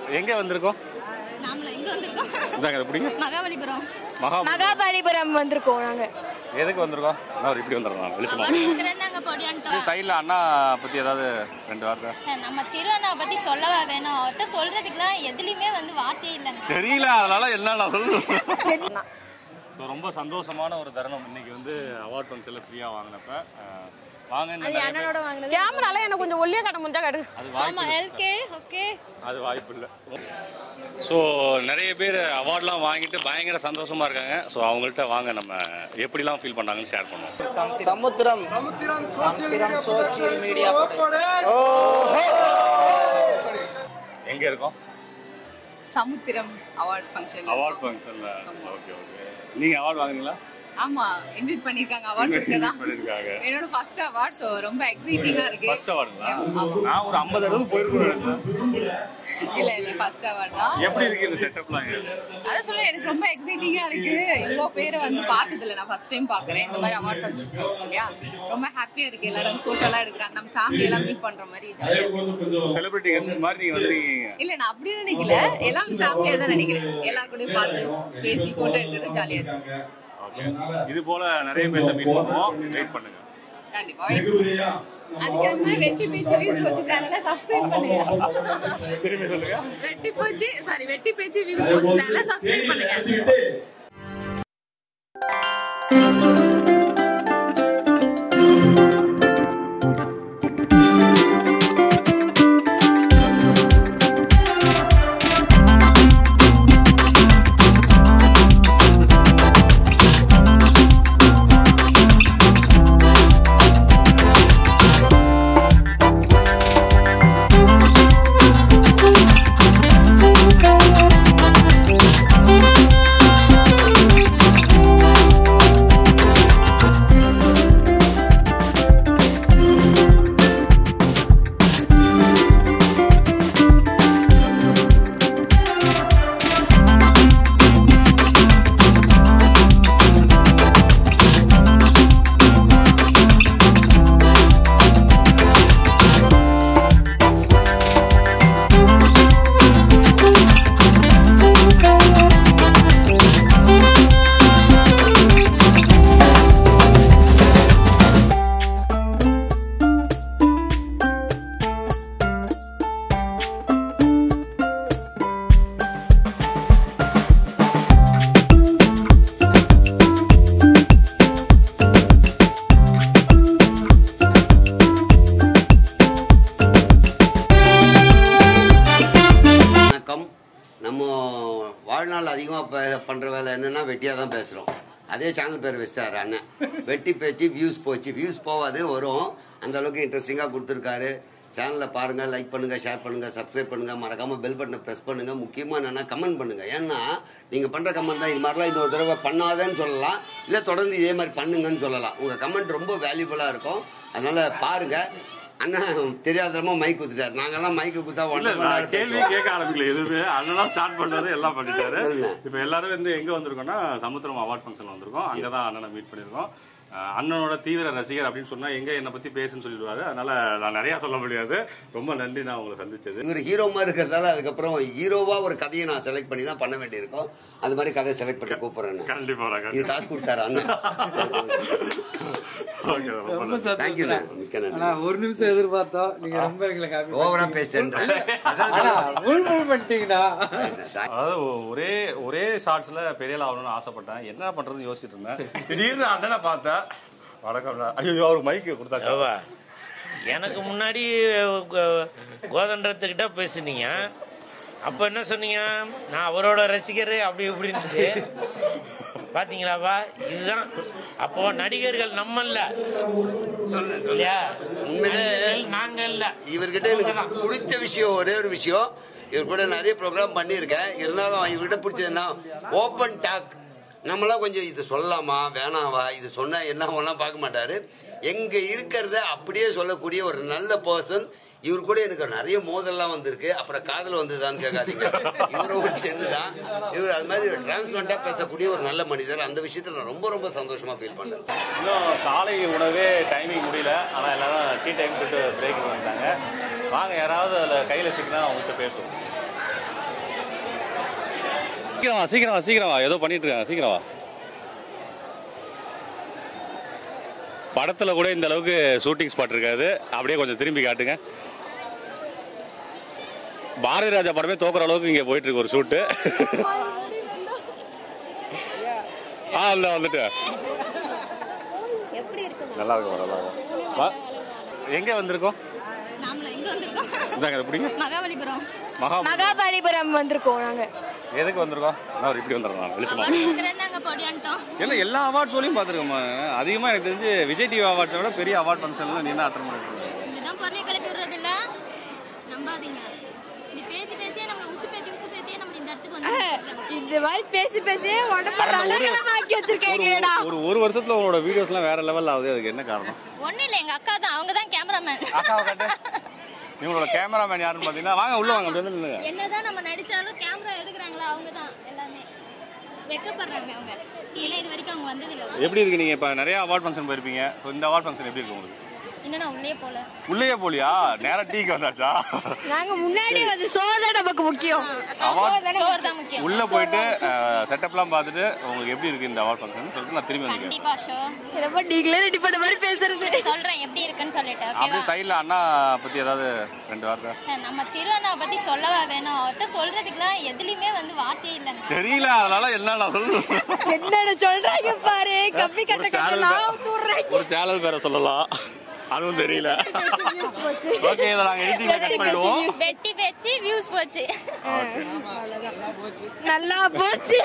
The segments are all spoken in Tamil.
எங்க வந்திருக்கோம் நாமள எங்க வந்திருக்கோம் இதாங்க இது பிடிங்க மகாபலிபுரம் மகா மகாபலிபுரம் வந்திருக்கோம் நாங்க எதுக்கு வந்திருக்கோம் நான் இப்படி வந்துடுறோம் வெளிச்சமா அவார்டு கொடுக்குறேன்னு நாங்க பொடியான்ட்டோம் சைடில் அண்ணா பத்தி ஏதாவது ரெண்டு வார்த்தை சார் நம்ம திருவண்ணாவை பத்தி சொல்லவா வேணும் அவர்கிட்ட சொல்றதுக்குலாம் எதுலயுமே வந்து வார்த்தையே இல்லைங்க தெரியல அதனால என்ன நான் சொல்லணும் ஸோ ரொம்ப சந்தோஷமான ஒரு தருணம் இன்னைக்கு வந்து அவார்ட் ஃபங்க்ஷனில் ஃப்ரீயாக வாங்கினப்ப அஹ், வாங்க இன்னும் நிறைய பேர்- கேமரால எனக்கு கொஞ்சம் ஒல்லியா கட்ட முடிஞ்சா கட்டு அது வாய்ப்பு இல்லை எல்கே ஓகே அது வாய்ப்பு இல்லை ஸோ நிறைய பேர் அவார்ட்லாம் வாங்கிட்டு பயங்கர சந்தோஷமா இருக்காங்க ஸோ அவங்கள்ட்ட வாங்க நம்ம எப்படிலாம் ஃபீல் பண்ணாங்கன்னு ஷேர் பண்ணுவோம் சமுத்திரம் சமுத்திரம் சோசியல் மீடியா எங்க இருக்கோம் சமுத்திரம் அவார்ட் ஃபங்க்ஷன் அவார்ட் ஃபங்க்ஷன்ல ஓகே ஓகே நீங்க அவார்ட் வாங்குனீங்களா ஆமா இன்வைட் பண்ணிருக்காங்க அவார்ட் கொடுக்கதான் பண்ணிருக்காங்க என்னோட ஃபர்ஸ்ட் அவார்ட் சோ ரொம்ப எக்ஸைட்டிங்கா இருக்கு ஃபர்ஸ்ட் அவார்டுங்களா ஆமா. நான் ஒரு ஐம்பது அளவு போயிருக்கேன் இல்ல இல்ல ஃபர்ஸ்ட் அவார்ட் தான் எப்படி இருக்கு இந்த செட்டப்லாம் இங்க அதான் சொல்ல எனக்கு ரொம்ப எக்ஸைட்டிங்கா இருக்கு இவ்வளோ பேரை வந்து பார்த்தது இல்ல நான் ஃபர்ஸ்ட் டைம் பாக்குறேன் இந்த மாதிரி அவார்ட் ஃபங்க்ஷன் இல்லையா ரொம்ப ஹாப்பியா இருக்கு எல்லாரும் போட்டோ எல்லாம் எடுக்கிறாங்க நம்ம ஃபேமிலி எல்லாம் மீட் பண்ற மாதிரி jolly ஆ இருக்கு. செலிபிரிட்டி கெஸ்ட் மாதிரி நீங்க வந்துருக்கீங்க இல்ல நான் அப்படி நினைக்கல எல்லாம் ஃபேமிலியா தான் நினைக்கிறேன் எல்லாரும் கூடயும் பார்த்து பேசி போட்டோ எடுக்கிறது ஜாலியா இருக்கு ஓகே இது போல நிறைய பேர்த்த மீட் பண்ணுவோம் வெயிட் பண்ணுங்க கண்டிப்பா அதுக்கு வந்து வெட்டி பேச்சு வியூஸ் போச்சு சேனலை சப்ஸ்கிரைப் பண்ணுங்க திரும்பி சொல்லுங்க வெட்டி போச்சு சாரி வெட்டி பேச்சு வியூஸ் போச்சு சேனலை சப்ஸ்கிரைப் பண்ணுங்க வணக்கம் நம்ம வாழ்நாள் அதிகமாக பண்ணுற வேலை என்னன்னா வெட்டியாக தான் பேசுகிறோம் அதே சேனல் பேர் வச்சிட்டாரு அண்ணன் வெட்டி பேச்சு வியூஸ் போச்சு வியூஸ் போவாது வரும் அந்த அளவுக்கு இன்ட்ரெஸ்டிங்காக கொடுத்துருக்காரு சேனலை பாருங்கள் லைக் பண்ணுங்கள் ஷேர் பண்ணுங்கள் சப்ஸ்கிரைப் பண்ணுங்கள் மறக்காமல் பெல் பட்டனை ப்ரெஸ் பண்ணுங்கள் முக்கியமாக என்னென்னா கமெண்ட் பண்ணுங்கள் ஏன்னா நீங்கள் பண்ணுற கமெண்ட் தான் இது மாதிரிலாம் இன்னொரு தடவை பண்ணாதேன்னு சொல்லலாம் இல்லை தொடர்ந்து இதே மாதிரி பண்ணுங்கன்னு சொல்லலாம் உங்கள் கமெண்ட் ரொம்ப வேல்யூபுளாக இருக்கும் அதனால் பாருங்கள் அண்ணன் தெரியாதரமா மைக் குத்துட்டாரு நாங்கெல்லாம் மைக்கு குத்தா இல்ல ஒன்றரை மணி நான் நேரம் கேள்வி பேசுவோம். கேட்க ஆரம்பிக்கல எதுவுமே அண்ணன் ஸ்டார்ட் பண்ணாரு எல்லாம் பண்ணிட்டாரு இல்ல. இப்ப எல்லாரும் வந்து எங்க வந்திருக்கோம்னா சமுத்திரம் அவார்ட் ஃபங்க்ஷன் வந்திருக்கோம் அங்கதான் அண்ணனை மீட் பண்ணிருக்கோம் அஹ் அண்ணனோட தீவிர ரசிகர் அப்படின்னு சொன்னா எங்க என்னை பத்தி பேசுன்னு சொல்லிடுவாரு அதனால நான் நிறைய சொல்ல முடியாது ரொம்ப நன்றி நான் உங்களை சந்திச்சது இவர் ஹீரோ மாதிரி இருக்கிறதால அதுக்கப்புறம் ஹீரோவா ஒரு கதையை நான் செலக்ட் பண்ணி தான் பண்ண வேண்டியிருக்கும் அது மாதிரி கதையை செலக்ட் பண்ணி கூப்பிடுறேன் கண்டிப்பா நான் இது கண்டிப்பா. காசு கொடுத்தாரு அண்ணன் Okay, ரொம்ப நன்றி. தேங்க்யூ மிக்க நன்றி ஆனா ஒரு நிமிஷம் எதிர்பார்த்தோம் நீங்க ரொம்ப எங்களுக்கு happy ஓவரா பண்ணிட்டீங்க. பேசிட்டேன் ஆனா full full பண்ணிட்டீங்கடா அதாவது ஒரே ஒரே ஷார்ட்ஸ்ல பெரிய ஆகணும்னு ஆசைப்பட்டேன் என்ன பண்றதுன்னு யோசிச்சுட்டு இருந்தேன் திடீர்னு அண்ணனை பார்த்தேன் வணக்கம் ஐயோ அவர் மைக்கு கொடுத்தாச்சு அவா எனக்கு முன்னாடி கோ- கோதண்டத்துக்கிட்ட பேசுனீங்க அப்போ என்ன சொன்னீங்க நான் அவரோட ரசிகர் அப்படி இப்படின்ட்டு பாத்தீங்களாப்பா இதுதான் அப்போ நடிகர்கள் நம்ம இல்ல இல்லையா நடிகர்கள் நாங்க இல்ல இவர்கிட்ட எனக்கு பிடிச்ச விஷயம் ஒரே ஒரு விஷயம் இவர் கூட நிறைய ப்ரோக்ராம் பண்ணியிருக்கேன் இருந்தாலும் இவர்கிட்ட பிடிச்சதுன்னா ஓப்பன் டாக் நம்மளாம் கொஞ்சம் இது சொல்லலாமா வேணாவா இது சொன்னா என்ன ஆகும்லாம் பார்க்க மாட்டாரு எங்க இருக்கிறத அப்படியே சொல்லக்கூடிய ஒரு நல்ல பர்சன் இவர் கூட எனக்கு நிறைய மோதல்லாம் வந்திருக்கு அப்புறம் காதல் வந்ததான்னு கேட்காதீங்க இவரும் ஒரு சென்னு தான் இவர் அது மாதிரி டிரான்ஸ்பரண்டா பேசக்கூடிய ஒரு நல்ல மனிதர் அந்த விஷயத்துல நான் ரொம்ப ரொம்ப சந்தோஷமா ஃபீல் பண்றேன் இன்னும் காலை உணவே டைமிங் முடியல ஆனால் எல்லாரும் டீ டைம் போட்டு பிரேக் வந்துட்டாங்க வாங்க யாராவது அதில் கையில் சிக்கினா அவங்ககிட்ட பேசுவோம் சீக்கிரம் வா சீக்கிரம் வா சீக்கிரம் வா ஏதோ பண்ணிட்டு இருக்காங்க சீக்கிரம் வா படத்துல கூட இந்த அளவுக்கு ஷூட்டிங் ஸ்பாட் இருக்காது அப்படியே கொஞ்சம் திரும்பி காட்டுங்க பாரதி ராஜா படமே தோக்குற அளவுக்கு இங்க போயிட்டு இருக்கு ஒரு ஷூட்டு ஆ இல்ல வந்துட்டு எப்படி இருக்கு நல்லா இருக்கும் நல்லா இருக்கும் வா. எங்க வந்திருக்கோம் நாமளும் எங்க வந்திருக்கோம் இந்தாங்க இதை பிடிங்க மகாபலிபுரம் மகா மகாபலிபுரம் வந்திருக்கோம் நாங்க எதுக்கு வந்திருக்கோம் நான் ஒரு இப்படி வந்துடுறேன் நான் வெளிச்சமா அவார்டு கொடுக்குறேன்னு நாங்க பொடியான்ட்டோம் இல்லை எல்லா அவார்ட் சொல்லியும் பார்த்துருக்கோம்மா அதிகமாக எனக்கு தெரிஞ்சு விஜய் டிவி அவார்ட்ஸை விட பெரிய அவார்ட் ஃபங்க்ஷன்லாம் நீ தான் அட்டன் பண்ணிருக்கீங்க இதுதான் பொருளை கிளப்பி விடுறது இல்ல நம்பாதீங்க இது பேசி பேசியே நம்மள உசு பேத்தி உசு பேத்தியே நம்ம இந்த இடத்துக்கு வந்து நிறுத்திருக்காங்க. இந்த மாதிரி பேசி பேசி உடம்பு ரணகலமாக்கி வச்சிருக்கீங்கடா ஒரு ஒரு வருஷத்துல உங்களோட வீடியோஸ்லாம் வேற லெவல்ல ஆகுது அதுக்கு என்ன காரணம் ஒண்ணும் இல்ல எங்க அக்கா தான் அவங்க தான் கேமராமேன் அக்காவை காட்டு இவங்களோட கேமராமேன் யாருன்னு பார்த்தீங்கன்னா வாங்க உள்ள வாங்க அப்படி வந்து நில்லுங்க என்னதான் நம்ம நடிச்சாலும் கேமரா எடுக்கிறாங்களா அவங்க தான் எல்லாமே வெக்கப்படுறாங்க அவங்க ஏன்னா இது வரைக்கும் அவங்க வந்தது இல்ல எப்படி இருக்கு நீங்க இப்ப நிறைய அவார்ட் ஃபங்க்ஷன் போயிருப்பீங்க ஸோ இந்த அவார்ட் ஃபங்க்ஷன் எப்படி இருக்கு உங்களுக்கு இன்னும் நான் உள்ளே போல உள்ளேயே போலியா நேரா டீக்கு வந்தாச்சா நாங்க முன்னாடி வந்து சோதனை நமக்கு முக்கியம் அவார்ட் சோறு தான் முக்கியம் உள்ள போயிட்டு செட்டப்லாம் பார்த்துட்டு உங்களுக்கு எப்படி இருக்கு இந்த அவார்ட் ஃபங்க்ஷன் சொல்லிட்டு நான் திரும்பி வந்து கண்டிப்பா ஷோ ரொம்ப நீங்களே ரெடி பண்ண மாதிரி பேசுறது சொல்றேன் எப்படி இருக்குன்னு சொல்லிட்டு ஓகேவா அப்படியே சைடுல அண்ணா பத்தி ஏதாவது ரெண்டு வார்த்தை சார் நம்ம திருவண்ணாவை பத்தி சொல்லவா வேணும் அவர்கிட்ட சொல்றதுக்குலாம் எதுலயுமே வந்து வார்த்தையே இல்லைங்க தெரியல அதனால என்ன நான் சொல்றது என்னென்ன சொல்றாங்க பாரு கம்பி கட்ட ஒரு கட்ட சேனல் நான் தூடுறாங்க ஒரு சேனல் பேரை சொல்லலாம் அதுவும் தெரியல ஓகே இதை நாங்க எடிட்டிங்ல கட் பண்ணிடுவோம் வெட்டி பேச்சு வியூஸ் போச்சு நல்லா போச்சு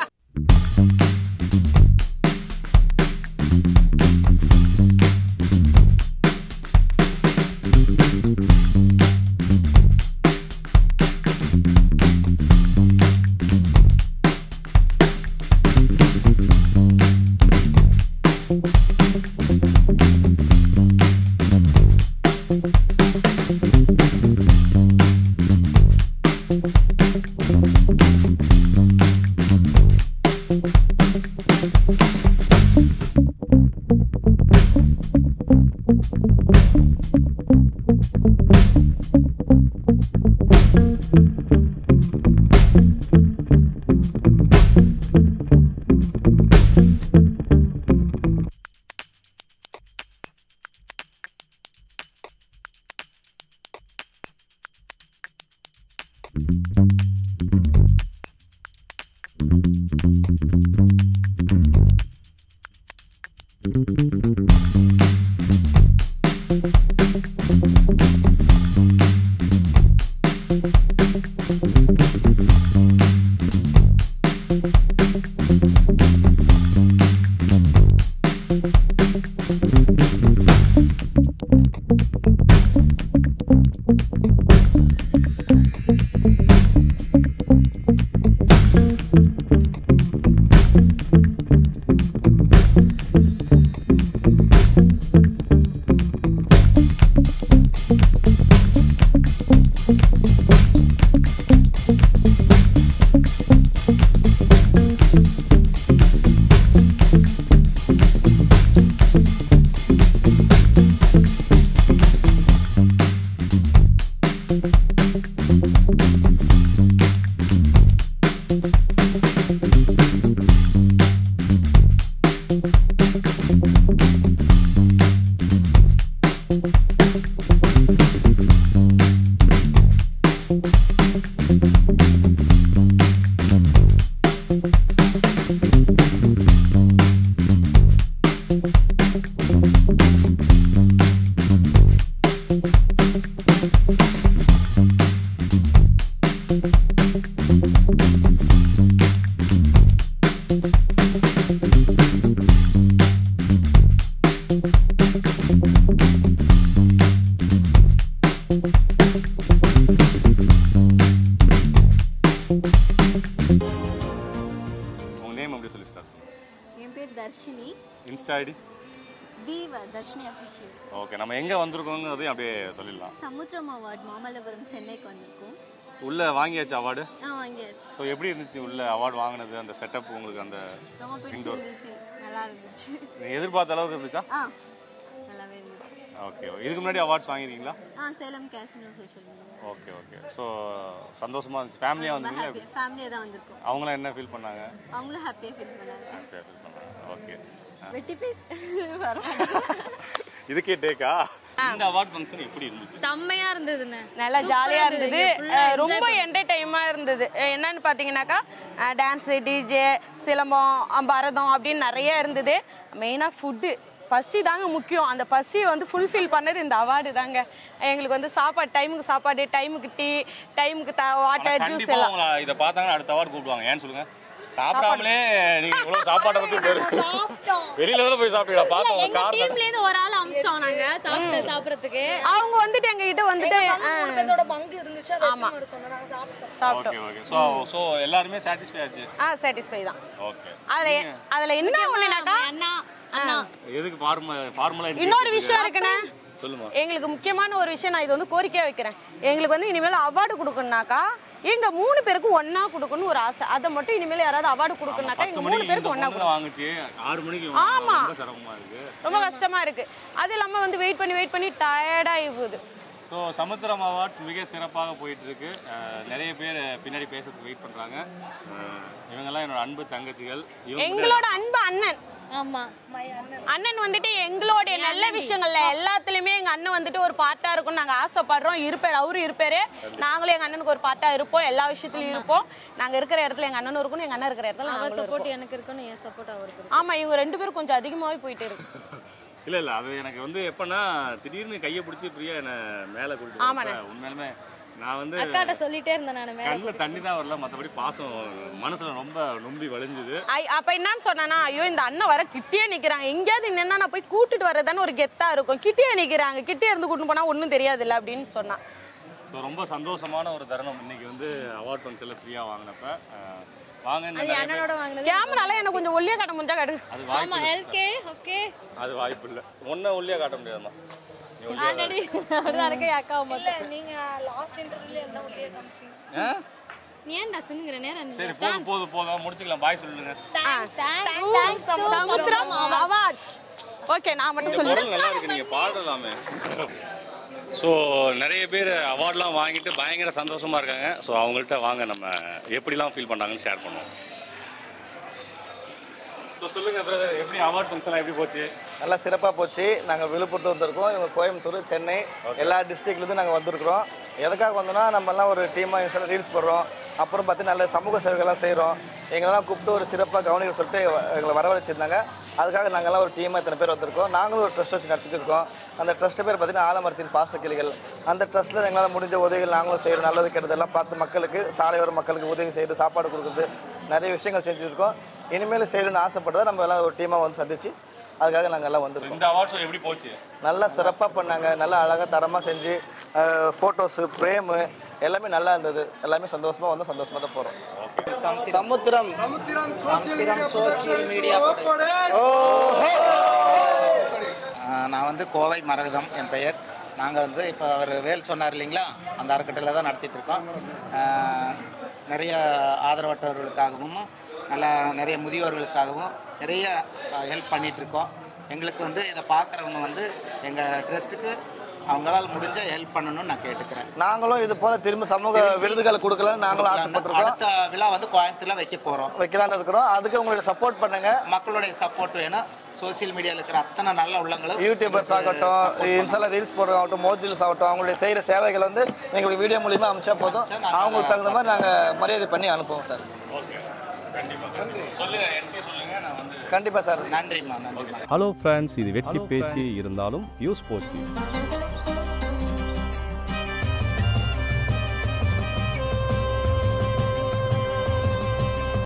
உங்க நேம் எப்படி சொல்லி ஸ்டார்ட் என் பேர் தர்ஷினி இன்ஸ்டா ஐடி வி வ- தர்ஷினி அஃபிஷியல் ஓகே நம்ம எங்க வந்திருக்கோங்கிறதையும் அப்படியே சொல்லிடலாம் சமுத்திரம் அவார்ட் மாமல்லபுரம் சென்னைக்கு வந்திருக்கோம் உள்ள வாங்கியாச்சு அவார்டு ஆ வாங்கியாச்சு ஸோ எப்படி இருந்துச்சு உள்ள அவார்டு வாங்கினது அந்த செட்டப் உங்களுக்கு அந்த ரொம்ப பிடிச்சிருந்துச்சு நல்லா இருந்துச்சு நீங்க எதிர்பார்த்த அளவுக்கு இருந்துச்சா ஆ நல்லாவே இருந்துச்சு ஓகே இதுக்கு முன்னாடி அவார்ட்ஸ் வாங்கிருக்கீங்களா ஆ Salem casino social media okay okay so சந்தோஷமா இருந்துச்சு ஃபேமிலியாக ரொம்ப வந்தீங்களா ஹாப்பியாக ஃபேமிலியாக தான் வந்திருக்கோம் அவங்களாம் என்ன ஃபீல் பண்ணாங்க அவங்களும் ஹாப்பியாக ஃபீல் பண்ணாங்க ஹாப்பியாக ஃபீல் பண்ணாங்க ஓகே வெட்டி போய் வர இதுக்கே டேக்கா இந்த அவார்ட் ஃபங்க்ஷன் எப்படி இருந்துச்சு செம்மையா இருந்ததுண்ணே நல்லா Super ஜாலியா ஆ இருந்தது full ஆ அஹ் enjoy ரொம்ப பண்ணோம். என்டர்டைமா இருந்தது அஹ் என்னன்னு பாத்தீங்கன்னாக்கா டான்ஸ் டிஜே சிலம்பம் அஹ் பரதம் அப்படின்னு நிறைய இருந்தது மெயினா ஃபுட்டு பசி தாங்க முக்கியம் அந்த பசியை வந்து ஃபுல்ஃபில் பண்ணது இந்த அவார்டு தாங்க எங்களுக்கு வந்து சாப்பாடு டைமுக்கு சாப்பாடு டைமுக்கு டீ டைமுக்கு வாட்டர் ஜூஸ் கண்டிப்பா எல்லாம் உங்களை இதை பார்த்தாங்கன்னா அடுத்த அவார்டு கூப்பிடுவாங்க ஏன்னு சொல்லுங்க சாப்பிடாமலே நீங்க இவ்வளவு சாப்பாட்டை பத்தி பேரு வெளியில தான் போய் சாப்பிட்டீங்களா இல்ல, பார்த்தோம் எங்க காரணம் டீம்ல இருந்து ஒரு ஆள் அமிச்சோம் நாங்க சாப்பிட்டு சாப்பிடறதுக்கு அவங்க வந்துட்டு எங்க கிட்ட வந்துட்டு அஹ், பங்கு இருந்துச்சு அதை ஆமா. எடுத்துன்னு வர சொன்னோம் நாங்க சாப்பிட்டோம் சாப்பிட்டோம் ஓகே ஓகே ஸோ ஸோ எல்லாருமே சாட்டிஸ்ஃபை ஆச்சு ஆ சாட்டிஸ்ஃபை தான் ஓகே அதுல அதுல என்ன ஒண்ணுனாக்கா அண்ணா அண்ணா எதுக்கு ஃபார்மா ஃபார்முலா இன்னொரு விஷயம் இருக்குண்ணே சொல்லுமா எங்களுக்கு முக்கியமான ஒரு விஷயம் நான் இது வந்து கோரிக்கையா வைக்கிறேன் எங்களுக்கு வந்து இனிமேல் அவார்டு கொடுக்கணும்னாக்கா எங்க மூணு பேருக்கும் ஒண்ணா கொடுக்கணும்னு ஒரு ஆசை அதை மட்டும் இனிமேல் யாராவது அவார்டு கொடுக்கணும்னாக்கா பத்து எங்க மூணு மணிக்கு இந்த பேருக்கும் ஒண்ணா பொண்ணுல வாங்குச்சு ஆறு மணிக்கு ஆமா. ரொம்ப சிரமமா இருக்கு ரொம்ப கஷ்டமா இருக்கு அது இல்லாம வந்து வெயிட் பண்ணி வெயிட் பண்ணி டயர்டாகி போகுது ஸோ சமுத்திரம் அவார்ட்ஸ் மிக சிறப்பாக போயிட்டு இருக்கு அஹ், நிறைய பேர் பின்னாடி பேசுறதுக்கு வெயிட் பண்றாங்க அஹ், இவங்கெல்லாம் என்னோட அன்பு தங்கச்சிகள் இவங்க எங்களோட அன்பு அண்ணன் ஆமா அண்ணன் வந்துட்டு எங்களுடைய நல்ல விஷயங்கள்ல எல்லாத்துலயுமே எங்க அண்ணன் வந்துட்டு ஒரு பார்ட்டா இருக்கும் நாங்க ஆசைப்படுறோம் இருப்பாரு அவரு இருப்பாரு நாங்களும் எங்க அண்ணனுக்கு ஒரு பார்ட்டா இருப்போம் எல்லா விஷயத்துலயும் இருப்போம் நாங்க இருக்கிற இடத்துல எங்க அண்ணனும் இருக்கணும் எங்க அண்ணன் இருக்கிற இடத்துல அவர் நாங்களும் சப்போர்ட் இருப்போம். எனக்கு இருக்கணும் என் சப்போர்ட் அவருக்கு இருக்கும். ஆமா இவங்க ரெண்டு பேரும் கொஞ்சம் அதிகமாவே போயிட்டு இருக்கு இல்ல இல்ல அது எனக்கு வந்து எப்பன்னா திடீர்னு கையை பிடிச்சி பிரியா என்ன மேல கூட்டிட்டு ஆமாண்ணே. வரப்ப உண்மையிலுமே நான் வந்து அக்காட்ட சொல்லிட்டே இருந்தேன் நான் மேல கண்ணில் தண்ணி தான் வரல மற்றபடி பாசம் மனசுல ரொம்ப நொம்பி வலிஞ்சுது ஐ- அப்ப என்னன்னு சொன்னானா ஐயோ இந்த அண்ணன் வர கிட்டே நிக்கிறாங்க எங்கேயாவது நின்னா நான் போய் கூட்டிட்டு வரதானே ஒரு கெத்தா இருக்கும் கிட்டே நிக்கிறாங்க கிட்டே இருந்து கூட்டிட்டு போனா ஒண்ணும் தெரியாதுல்ல அப்படின்னு சொன்னான் ஸோ ரொம்ப சந்தோஷமான ஒரு தருணம் இன்னைக்கு வந்து அவார்ட் ஃபங்க்ஷனில் ஃப்ரீயாக வாங்கினப்ப அஹ், வாங்க இன்னும் அது நிறைய பேர்- அண்ணனோட வாங்கினது கேமரால எனக்கு கொஞ்சம் ஒல்லியா காட்ட முடிஞ்சா காட்டு அது ஆமா வாய்ப்பு இல்லை. எல்கே ஓகே அது வாய்ப்பு இல்லை ஒன்றை ஒல்லியாக காட்ட முடியாதுமா நீ ஒல்லியா ஆல்ரெடி அப்படிதான் இருக்க என் அக்காவை இல்ல மட்டும் நீங்க லாஸ்ட் இன்டர்வியூல என்ன உள்ளே காமிச்சீங்க ஆ? நீ ஏன்டா சுனுங்கிற நேரம் சரி போதும் போதும் போதும் முடிச்சுக்கலாம் பாய் சொல்லுங்க சமுத்திரம் அவார்ட்ஸ் ஓகே நான் மட்டும் இந்த சொல்லுறேன் குரல் நல்லா இருக்கு நீங்க பாடலாமே ஸோ நிறைய பேர் அவார்ட்லாம் வாங்கிட்டு பயங்கர சந்தோஷமா இருக்காங்க ஸோ அவங்கள்ட்ட வாங்க நம்ம எப்படிலாம் ஃபீல் பண்ணாங்கன்னு ஷேர் பண்ணுவோம் ஸோ சொல்லுங்க பிரதர் எப்படி அவார்ட் ஃபங்க்ஷன்லாம் எப்படி போச்சு நல்லா சிறப்பாக போச்சு நாங்கள் விழுப்புரத்து வந்திருக்கோம் இவங்க கோயம்புத்தூர் சென்னை எல்லா டிஸ்ட்ரிக்ட்லேருந்து நாங்கள் வந்திருக்கிறோம் எதுக்காக வந்தோம்னா நம்மலாம் ஒரு டீமாக இன்ஸ்டால ரீல்ஸ் போடுறோம் அப்புறம் பார்த்து நல்ல சமூக சேவைகள்லாம் செய்கிறோம் எங்களெல்லாம் கூப்பிட்டு ஒரு சிறப்பாக கவனிக்க சொல்லிட்டு எங்களை வரவழைச்சிருந்தாங்க அதுக்காக நாங்கள்லாம் ஒரு டீமாக இத்தனை பேர் வந்திருக்கோம் நாங்களும் ஒரு ட்ரஸ்ட் வச்சு நடத்திட்டு இருக்கோம் அந்த ட்ரஸ்ட் பேர் பார்த்தீங்கன்னா ஆலமரத்தின் பாசக்கிளிகள் அந்த ட்ரஸ்ட்டில் எங்களால் முடிஞ்ச உதவிகள் நாங்களும் செய்கிறோம் நல்லது கெட்டதெல்லாம் பார்த்து மக்களுக்கு சாலையோர மக்களுக்கு உதவி செய்து சாப்பாடு கொடுக்குறது நிறைய விஷயங்கள் செஞ்சுருக்கோம் இனிமேல் செய்யணும்னு ஆசைப்படுறத நம்ம எல்லாம் ஒரு டீமாக வந்து சந்திச்சு அதுக்காக நாங்கள் எல்லாம் வந்திருக்கோம் இந்த அவார்ட் ஷோ எப்படி போச்சு நல்லா சிறப்பாக பண்ணாங்க நல்லா அழகாக தரமாக செஞ்சு ஃபோட்டோஸு ஃப்ரேமு எல்லாமே நல்லா இருந்தது எல்லாமே சந்தோஷமாக வந்து சந்தோஷமாக தான் போகிறோம் சமுத்திரம் சமுத்திரம் சோசியல் மீடியா நான் வந்து கோவை மரகதம் என் பெயர் நாங்கள் வந்து இப்போ அவர் வேல் சொன்னார் இல்லைங்களா அந்த அறக்கட்டளையில் தான் நடத்திட்டு இருக்கோம் ஆஹ் நிறைய ஆதரவற்றவர்களுக்காகவும் நல்லா நிறைய முதியோர்களுக்காகவும் நிறைய ஹெல்ப் பண்ணிட்டு இருக்கோம் எங்களுக்கு வந்து இதை பார்க்குறவங்க வந்து எங்கள் ட்ரஸ்ட்டுக்கு அவங்களால முடிஞ்ச ஹெல்ப் பண்ணணும்னு நான் கேட்டுக்கிறேன் நாங்களும் இது போல திரும்ப சமூக விருதுகள் கொடுக்கலன்னு நாங்களும் ஆசைப்பட்டிருக்கோம் அடுத்த விழா வந்து கோயம்புத்தூர்ல வைக்க போகிறோம் வைக்கலான்னு இருக்கிறோம் அதுக்கு உங்களுடைய சப்போர்ட் பண்ணுங்க மக்களுடைய சப்போர்ட் வேணும் சோசியல் மீடியாவில் இருக்கிற அத்தனை நல்ல உள்ளங்களும் யூடியூபர்ஸ் ஆகட்டும் இன்ஸ்டால ரீல்ஸ் போடுறதாகட்டும் மோஜில்ஸ் ஆகட்டும் அவங்களுடைய செய்கிற சேவைகள் வந்து எங்களுக்கு வீடியோ மூலியமா அனுப்பிச்சா போதும் அவங்களுக்கு தகுந்த மாதிரி நாங்கள் மரியாதை பண்ணி அனுப்புவோம் சார் சொல்லுங்க என்கிட்ட சொல்லுங்க நான் வந்து கண்டிப்பாக சார் நன்றிம்மா நன்றிம்மா ஹலோ ஃப்ரெண்ட்ஸ் இது வெற்றி பேச்சு இருந்தாலும் யூஸ் போச்சு